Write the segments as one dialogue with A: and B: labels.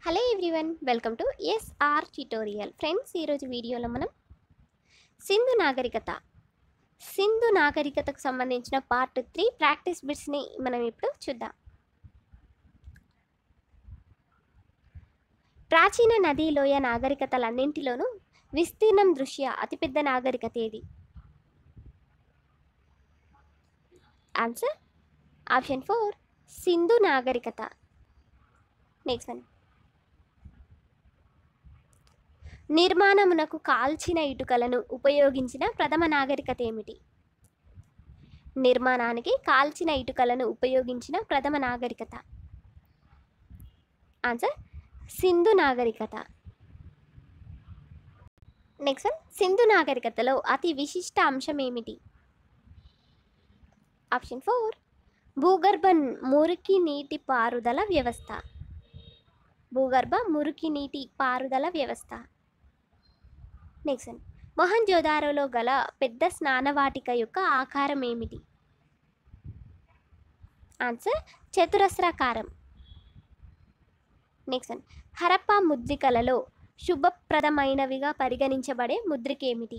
A: hello everyone welcome to SR tutorial friends ఈరోజు వీడియోలో మనం సింధు నాగరికత సింధు నాగరికతకు సంబంధించిన పార్ట్ త్రీ ప్రాక్టీస్ బిట్స్ని మనం ఇప్పుడు చూద్దాం ప్రాచీన నదీ లోయ నాగరికతలన్నింటిలోనూ విస్తీర్ణం దృష్ట్యా అతిపెద్ద నాగరికత ఏది ఆన్సర్ ఆప్షన్ ఫోర్ సింధు నాగరికత నెక్స్ట్ వన్ నిర్మాణమునకు కాల్చిన ఇటుకలను ఉపయోగించిన ప్రథమ నాగరికత ఏమిటి నిర్మాణానికి కాల్చిన ఇటుకలను ఉపయోగించిన ప్రథమ నాగరికత ఆన్సర్ సింధు నాగరికత నెక్స్ట్ వన్ సింధు నాగరికతలో అతి విశిష్ట అంశం ఏమిటి ఆప్షన్ ఫోర్ భూగర్భ మురికి నీటి పారుదల వ్యవస్థ భూగర్భ మురికి నీటి పారుదల వ్యవస్థ నెక్స్ట్ వన్ మొహంజోదారోలో గల పెద్ద స్నానవాటిక యొక్క ఆకారం ఏమిటి ఆన్సర్ చతురస్రాకారం నెక్స్ట్ వన్ హరప్పా ముద్రికలలో శుభప్రదమైనవిగా పరిగణించబడే ముద్రిక ఏమిటి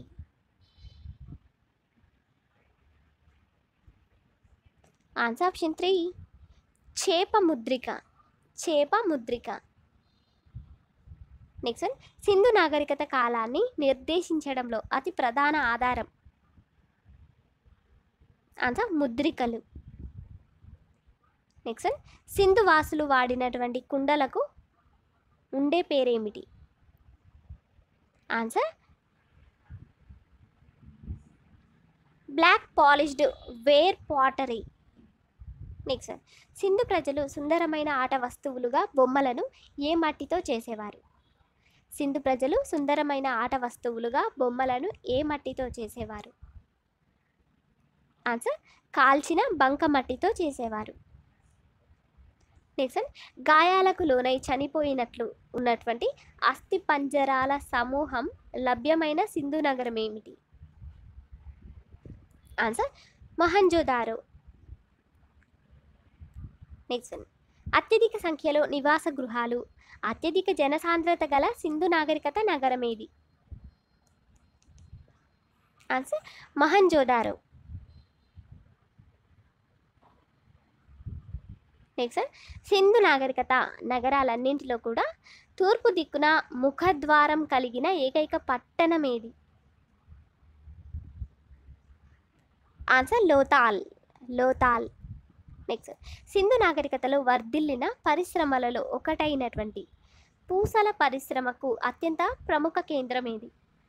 A: ఆన్సర్ ఆప్షన్ త్రీ చేప ముద్రిక చేప ముద్రిక నెక్స్ట్ వన్ సింధు నాగరికత కాలాన్ని నిర్దేశించడంలో అతి ప్రధాన ఆధారం ఆన్సర్ ముద్రికలు నెక్స్ట్ వన్ సింధు వాసులు వాడినటువంటి కుండలకు ఉండే పేరేమిటి answer black polished ware pottery next one Sindhu ప్రజలు సుందరమైన ఆట వస్తువులుగా బొమ్మలను ఏ మట్టితో చేసేవారు సింధు ప్రజలు సుందరమైన ఆట వస్తువులుగా బొమ్మలను ఏ మట్టితో చేసేవారు ఆన్సర్ కాల్చిన బంక మట్టితో చేసేవారు నెక్స్ట్ వన్ గాయాలకు లోనై చనిపోయినట్లు ఉన్నటువంటి అస్థి పంజరాల సమూహం లభ్యమైన సింధు నగరం ఏమిటి ఆన్సర్ మొహంజోదారో నెక్స్ట్ వన్ అత్యధిక సంఖ్యలో నివాస గృహాలు అత్యధిక జనసాంద్రత గల సింధు నాగరికత నగరం ఏది ఆన్సర్ మహంజోదారో నెక్స్ట్ సింధు నాగరికత నగరాలన్నింటిలో కూడా తూర్పు దిక్కున ముఖద్వారం కలిగిన ఏకైక పట్టణం ఏది ఆన్సర్ లోతాల్ లోతాల్ నెక్స్ట్ సింధు నాగరికతలో వర్ధిల్లిన పరిశ్రమలలో ఒకటైనటువంటి పూసల పరిశ్రమకు అత్యంత ప్రముఖ కేంద్రం ఏది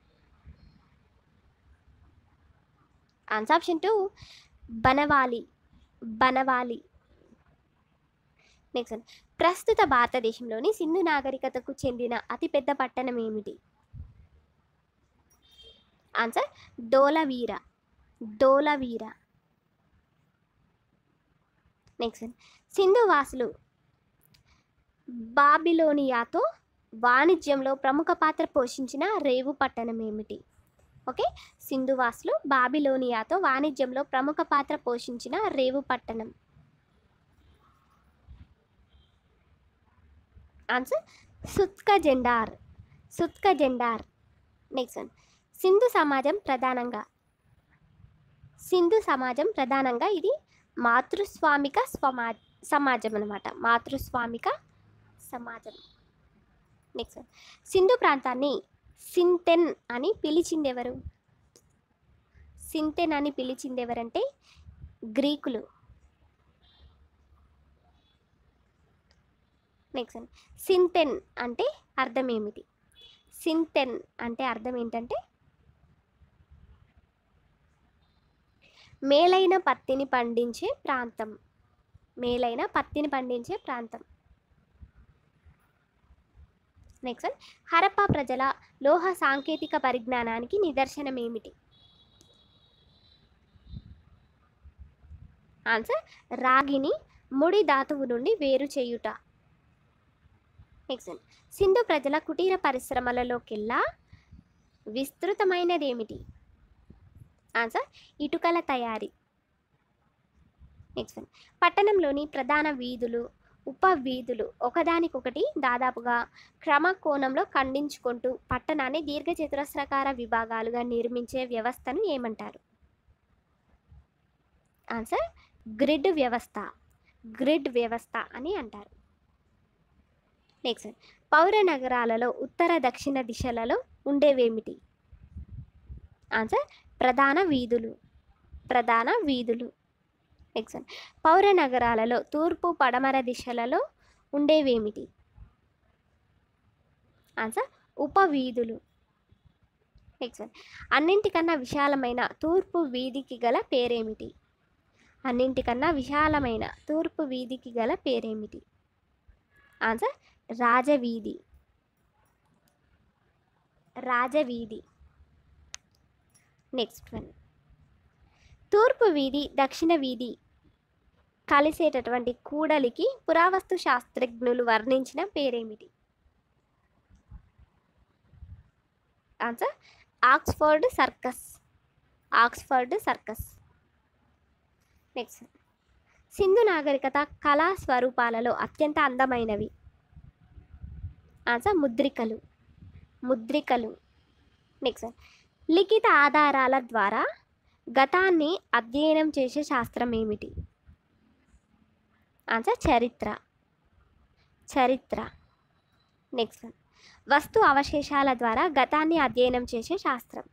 A: answer option two Banawali Banawali next ప్రస్తుత భారతదేశంలోని సింధు నాగరికతకు చెందిన అతిపెద్ద పట్టణం ఏమిటి ఆన్సర్ డోలవీర డోలవీర నెక్స్ట్ సింధు వాసులు బాబిలోనియాతో వాణిజ్యంలో ప్రముఖ పాత్ర పోషించిన రేవు పట్టణం ఏమిటి ఓకే సింధు వాసులు బాబిలోనియాతో వాణిజ్యంలో ప్రముఖ పాత్ర పోషించిన రేవు పట్టణం answer Sutkagen Dor Sutkagen Dor next one Sindhu సమాజం ప్రధానంగా సింధు సమాజం ప్రధానంగా ఇది మాతృస్వామిక స్వమా సమాజం అనమాట మాతృస్వామిక సమాజం నెక్స్ట్ సింధు ప్రాంతాన్ని సింతెన్ అని పిలిచింది ఎవరు సింతెన్ అని పిలిచింది ఎవరంటే గ్రీకులు నెక్స్ట్ సింతెన్ అంటే అర్థం ఏమిటి సింతెన్ అంటే అర్థం ఏంటంటే మేలైన పత్తిని పండించే ప్రాంతం మేలైన పత్తిని పండించే ప్రాంతం నెక్స్ట్ హరప్పా ప్రజల లోహ సాంకేతిక పరిజ్ఞానానికి నిదర్శనం ఏమిటి ఆన్సర్ రాగిని ముడి ధాతువు నుండి వేరు చేయుట నెక్స్ట్ సింధు ప్రజల కుటీర పరిశ్రమలలోకెల్లా విస్తృతమైనది ఏమిటి ఆన్సర్ ఇటుకల తయారీ నెక్స్ట్ వన్ పట్టణంలోని ప్రధాన వీధులు ఉపవీధులు ఒకదానికొకటి దాదాపుగా క్రమకోణంలో ఖండించుకుంటూ పట్టణాన్ని దీర్ఘచతురస్రాకార విభాగాలుగా నిర్మించే వ్యవస్థను ఏమంటారు ఆన్సర్ గ్రిడ్ వ్యవస్థ గ్రిడ్ వ్యవస్థ అని అంటారు నెక్స్ట్ పౌర నగరాలలో ఉత్తర దక్షిణ దిశలలో ఉండేవేమిటి ఆన్సర్ ప్రధాన వీధులు ప్రధాన వీధులు నెక్స్ట్ పౌర నగరాలలో తూర్పు పడమర దిశలలో ఉండేవేమిటి ఆన్సర్ ఉపవీధులు నెక్స్ట్ అన్నింటికన్నా విశాలమైన తూర్పు వీధికి గల పేరేమిటి అన్నింటికన్నా విశాలమైన తూర్పు వీధికి గల పేరేమిటి ఆన్సర్ రాజవీధి రాజవీధి నెక్స్ట్ వన్ తూర్పు వీధి దక్షిణ వీధి కలిసేటటువంటి కూడలికి పురావస్తు శాస్త్రజ్ఞులు వర్ణించిన పేరేమిటి answer Oxford Circus Oxford Circus next Sindhu నాగరికత కళా స్వరూపాలలో అత్యంత అందమైనవి ఆన్సర్ ముద్రికలు ముద్రికలు నెక్స్ట్ లిఖిత ఆధారాల ద్వారా గతాన్ని అధ్యయనం చేసే శాస్త్రం ఏమిటి ఆన్సర్ చరిత్ర చరిత్ర నెక్స్ట్ వస్తు అవశేషాల ద్వారా గతాన్ని అధ్యయనం చేసే శాస్త్రం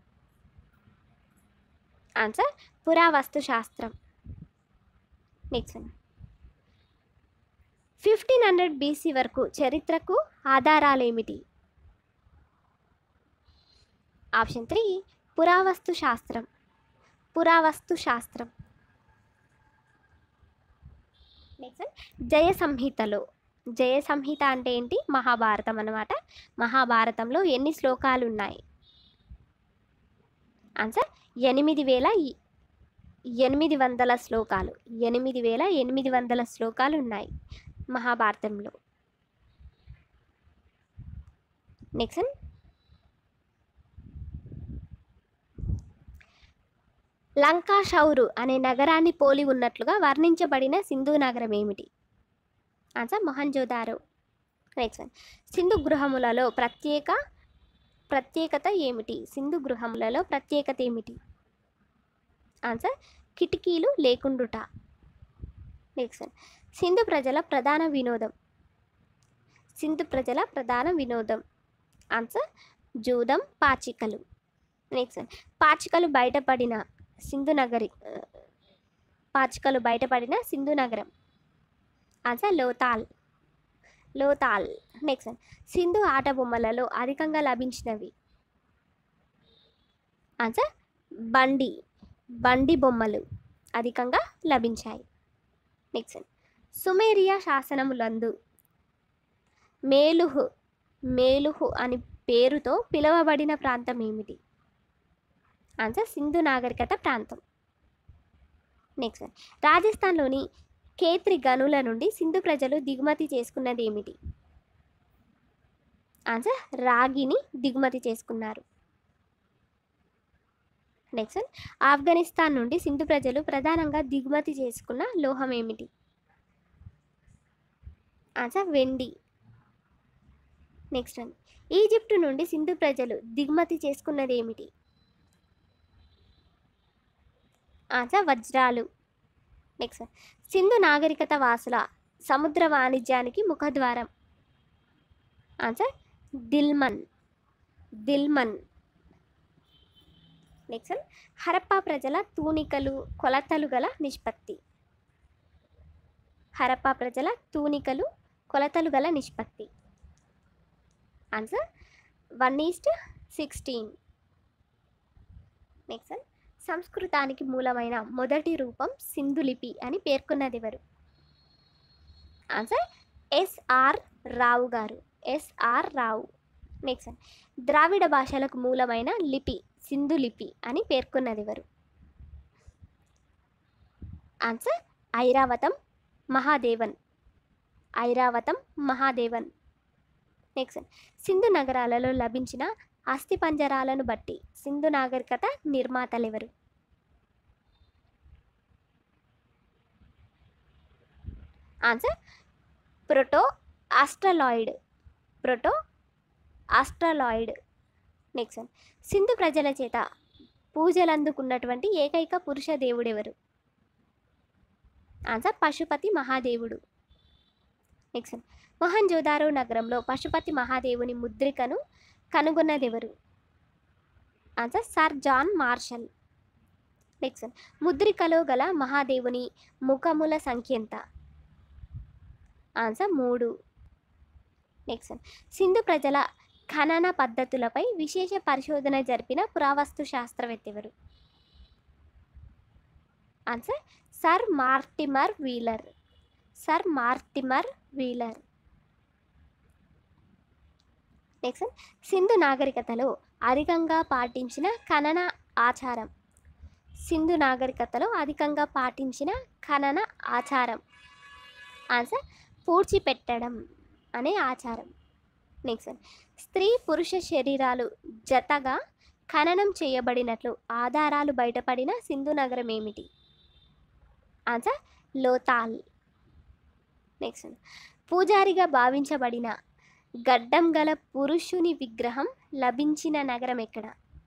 A: ఆన్సర్ పురావస్తు శాస్త్రం నెక్స్ట్ ఫిఫ్టీన్ హండ్రెడ్ బీసీ వరకు చరిత్రకు ఆధారాలు ఏమిటి ఆప్షన్ త్రీ పురావస్తు శాస్త్రం పురావస్తు శాస్త్రం నెక్స్ట్ జయ సంహితలో జయ సంహిత అంటే ఏంటి మహాభారతం అన్నమాట మహాభారతంలో ఎన్ని శ్లోకాలు ఉన్నాయి ఆన్సర్ ఎనిమిది వేల ఎ- ఎనిమిది వందల శ్లోకాలు ఎనిమిది వేల ఎనిమిది వందల శ్లోకాలు ఉన్నాయి మహాభారతంలో నెక్స్ట్ లంకాషౌరు అనే నగరాన్ని పోలి ఉన్నట్లుగా వర్ణించబడిన సింధు నగరం ఏమిటి answer Mohenjodaro next one Sindhu గృహములలో ప్రత్యేక ప్రత్యేకత ఏమిటి సింధు గృహములలో ప్రత్యేకత ఏమిటి ఆన్సర్ కిటికీలు లేకుండుట నెక్స్ట్ వన్ సింధు ప్రజల ప్రధాన వినోదం సింధు ప్రజల ప్రధాన వినోదం ఆన్సర్ జూదం పాచికలు నెక్స్ట్ వన్ పాచికలు బయటపడిన సింధు నగరి ఆ, పాచికలు బయటపడిన సింధు నగరం answer Lothal Lothal next one Sindhu ఆట బొమ్మలలో అధికంగా లభించినవి ఆన్సర్ బండి బండి బొమ్మలు అధికంగా లభించాయి నెక్స్ట్ వన్ సుమేరియా శాసనములందు మేలుహు మేలుహు అని పేరుతో పిలువబడిన ప్రాంతం ఏమిటి ఆన్సర్ సింధు నాగరికత ప్రాంతం నెక్స్ట్ వన్ రాజస్థాన్లోని కేత్రి గనుల నుండి సింధు ప్రజలు దిగుమతి చేసుకున్నది ఏమిటి ఆన్సర్ రాగిని దిగుమతి చేసుకున్నారు నెక్స్ట్ వన్ ఆఫ్ఘనిస్తాన్ నుండి సింధు ప్రజలు ప్రధానంగా దిగుమతి చేసుకున్న లోహం ఏమిటి ఆన్సర్ వెండి నెక్స్ట్ వన్ ఈజిప్టు నుండి సింధు ప్రజలు దిగుమతి చేసుకున్నది ఏమిటి ఆన్సర్ వజ్రాలు నెక్స్ట్ సింధు నాగరికత వాసుల సముద్ర వాణిజ్యానికి ముఖద్వారం answer Dilmun Dilmun next Harappa ప్రజల తూనికలు కొలతలు గల నిష్పత్తి హరప్పా ప్రజల తూనికలు కొలతలు గల నిష్పత్తి answer one is to sixteen next సంస్కృతానికి మూలమైన మొదటి రూపం సింధులిపి అని పేర్కొన్నది ఎవరు ఆన్సర్ ఎస్ఆర్ రావు గారు ఎస్ఆర్ రావు నెక్స్ట్ ద్రావిడ భాషలకు మూలమైన లిపి సింధు లిపి అని పేర్కొన్నది ఎవరు ఆన్సర్ ఐరావతం మహాదేవన్ ఐరావతం మహాదేవన్ నెక్స్ట్ సింధు నగరాలలో లభించిన అస్థి పంజరాలను బట్టి సింధు నాగరికత నిర్మాతలెవరు answer proto Australoid proto Australoid next one Sindhu ప్రజల చేత పూజలు అందుకున్నటువంటి ఏకైక పురుష దేవుడెవరు ఆన్సర్ పశుపతి మహాదేవుడు నెక్స్ట్ వన్ మొహంజోదారో నగరంలో పశుపతి మహాదేవుని ముద్రికను కనుగొన్నదెవరు answer sir John Marshall next one ముద్రికలో గల మహాదేవుని ముఖముల సంఖ్య ఎంత ఆన్సర్ మూడు నెక్స్ట్ వన్ సింధు ప్రజల ఖనన పద్ధతులపై విశేష పరిశోధన జరిపిన పురావస్తు శాస్త్రవేత్త ఎవరు answer sir Mortimer Wheeler sir Mortimer Wheeler next Sindhu నాగరికతలో అధికంగా పాటించిన ఖనన ఆచారం సింధు నాగరికతలో అధికంగా పాటించిన ఖనన ఆచారం ఆన్సర్ పూడ్చిపెట్టడం అనే ఆచారం నెక్స్ట్ వన్ స్త్రీ పురుష శరీరాలు జతగా ఖననం చేయబడినట్లు ఆధారాలు బయటపడిన సింధు నగరం ఏమిటి ఆన్సర్ లోతాల్ నెక్స్ట్ వన్ పూజారిగా భావించబడిన గడ్డం గల పురుషుని విగ్రహం లభించిన నగరం ఎక్కడ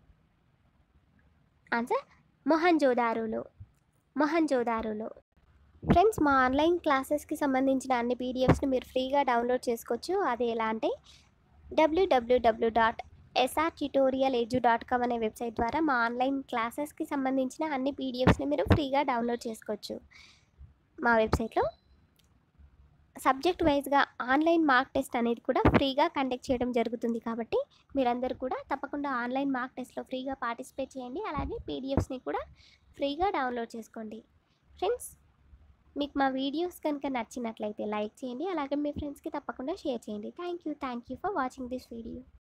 A: ఆన్సర్ మొహంజోదారోలో మొహంజోదారోలో ఫ్రెండ్స్ మా ఆన్లైన్ క్లాసెస్కి సంబంధించిన అన్ని పీడిఎఫ్స్ని మీరు ఫ్రీగా డౌన్లోడ్ చేసుకోవచ్చు అది ఎలా అంటే డబ్ల్యూడబ్ల్యూడబ్ల్యూ dot SR tutorial edu dot com అనే వెబ్సైట్ ద్వారా మా ఆన్లైన్ క్లాసెస్కి సంబంధించిన అన్ని పీడిఎఫ్స్ని మీరు ఫ్రీగా డౌన్లోడ్ చేసుకోవచ్చు మా వెబ్సైట్లో సబ్జెక్ట్ వైజ్గా ఆన్లైన్ మార్క్ టెస్ట్ అనేది కూడా ఫ్రీగా కండక్ట్ చేయడం జరుగుతుంది కాబట్టి మీరందరూ కూడా తప్పకుండా ఆన్లైన్ మార్క్ టెస్ట్లో ఫ్రీగా పార్టిసిపేట్ చేయండి అలాగే పీడిఎఫ్స్ని కూడా ఫ్రీగా డౌన్లోడ్ చేసుకోండి ఫ్రెండ్స్ మీకు మా వీడియోస్ కనుక నచ్చినట్లయితే లైక్ చేయండి అలాగే మీ ఫ్రెండ్స్కి తప్పకుండా షేర్ చేయండి thank you thank you for watching this video